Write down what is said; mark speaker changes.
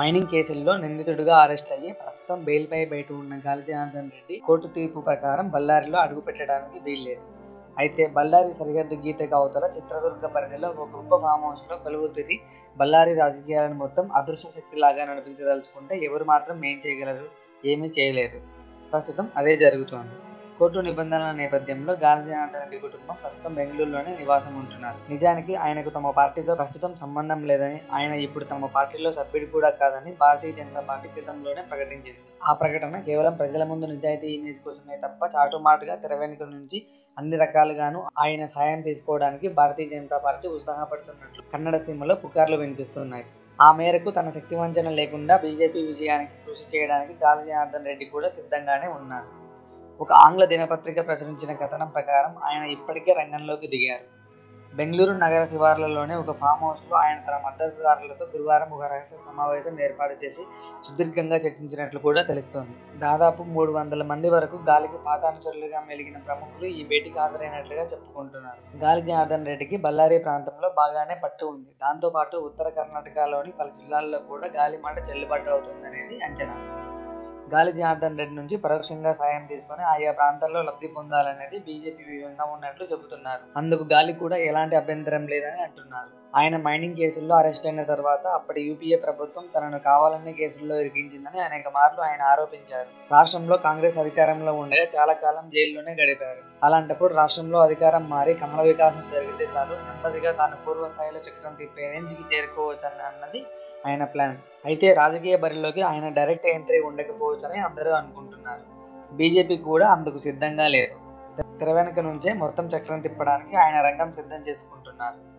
Speaker 1: mining కేసుల్లో నిందితుడిగా arrest అయ్యి ప్రస్తుతం బెయిల్పై బయట ఉన్న గాలి జనార్దన్ రెడ్డి కోర్టు తీర్పు ప్రకారం బళ్ళారిలో అడుగు పెట్టడానికి వీల్లేదు అయితే బళ్ళారి సరిహద్దు గీతకు అవతల చిత్రదుర్గ పరిధిలో ఒక గొప్ప ఫామ్ హౌస్లో కొలువు తీరి బళ్ళారి రాజకీయాలను మొత్తం అదృశ్య శక్తిలాగా నడిపించదలుచుకుంటే ఎవరు మాత్రం ఏం చేయగలరు ఏమీ చేయలేరు ప్రస్తుతం అదే జరుగుతోంది కోర్టు నిబంధనల నేపథ్యంలో గాలి జనార్దన్ రెడ్డి కుటుంబం ప్రస్తుతం బెంగళూరులోనే నివాసం ఉంటున్నారు నిజానికి ఆయనకు తమ పార్టీతో ప్రస్తుతం సంబంధం లేదని ఆయన ఇప్పుడు తమ పార్టీలో సభ్యుడు కూడా కాదని భారతీయ జనతా పార్టీ క్రితంలోనే ప్రకటించింది ఆ ప్రకటన కేవలం ప్రజల ముందు నిజాయితీ ఇమేజ్ కోసమే తప్ప చాటుమాటుగా తెర వెనుక నుంచి అన్ని రకాలుగాను ఆయన సాయం తీసుకోవడానికి భారతీయ జనతా పార్టీ ఉత్సాహపడుతున్నట్లు కన్నడ సీమలో పుకార్లు వినిపిస్తున్నాయి ఆ మేరకు తన శక్తి వంచన లేకుండా బీజేపీ విజయానికి కృషి చేయడానికి గాలి జనార్దన్ రెడ్డి కూడా సిద్ధంగానే ఉన్నారు ఒక ఆంగ్ల దినపత్రిక ప్రచురించిన కథనం ప్రకారం ఆయన ఇప్పటికే రంగంలోకి దిగారు బెంగళూరు నగర శివార్లలోనే ఒక ఫామ్ హౌస్లో ఆయన తన మద్దతుదారులతో గురువారం ఒక రహస్య సమావేశం ఏర్పాటు చేసి సుదీర్ఘంగా చర్చించినట్లు కూడా తెలుస్తోంది దాదాపు మూడు వందల మంది వరకు గాలికి పాతానుచరులుగా మెలిగిన ప్రముఖులు ఈ భేటీకి హాజరైనట్లుగా చెప్పుకుంటున్నారు గాలి జనార్దన్ రెడ్డికి బళ్ళారి ప్రాంతంలో బాగానే పట్టు ఉంది దాంతోపాటు ఉత్తర కర్ణాటకలోని పలు జిల్లాల్లో కూడా గాలి మాట చెల్లుబాటు అవుతుందనేది అంచనా గాలి జనార్దన్ రెడ్డి నుంచి పరోక్షంగా సాయం తీసుకొని ఆయా ప్రాంతాల్లో లబ్ధి పొందాలనేది బీజేపీ వ్యూహంగా ఉన్నట్లు చెబుతున్నారు అందుకు గాలి కూడా ఎలాంటి అభ్యంతరం లేదని అంటున్నారు ఆయన మైనింగ్ కేసుల్లో అరెస్ట్ అయిన తర్వాత అప్పటి యూపీఏ ప్రభుత్వం తనను కావాలనే కేసుల్లో ఇరికించిందని అనేక మార్లు ఆయన ఆరోపించారు రాష్ట్రంలో కాంగ్రెస్ అధికారంలో ఉండగా చాలా కాలం జైల్లోనే గడిపారు అలాంటప్పుడు రాష్ట్రంలో అధికారం మారి కమల వికాసం జరిగితే చాలు నెమ్మదిగా తాను పూర్వ స్థాయిలో చక్రం తిప్పే రేంజ్కి చేరుకోవచ్చని అన్నది ఆయన ప్లాన్ అయితే రాజకీయ బరిలోకి ఆయన డైరెక్ట్ ఎంట్రీ ఉండకపోవచ్చని అందరూ అనుకుంటున్నారు బీజేపీ కూడా అందుకు సిద్ధంగా లేదు తెర వెనుక నుంచే మొత్తం చక్రం తిప్పడానికి ఆయన రంగం సిద్ధం చేసుకుంటున్నారు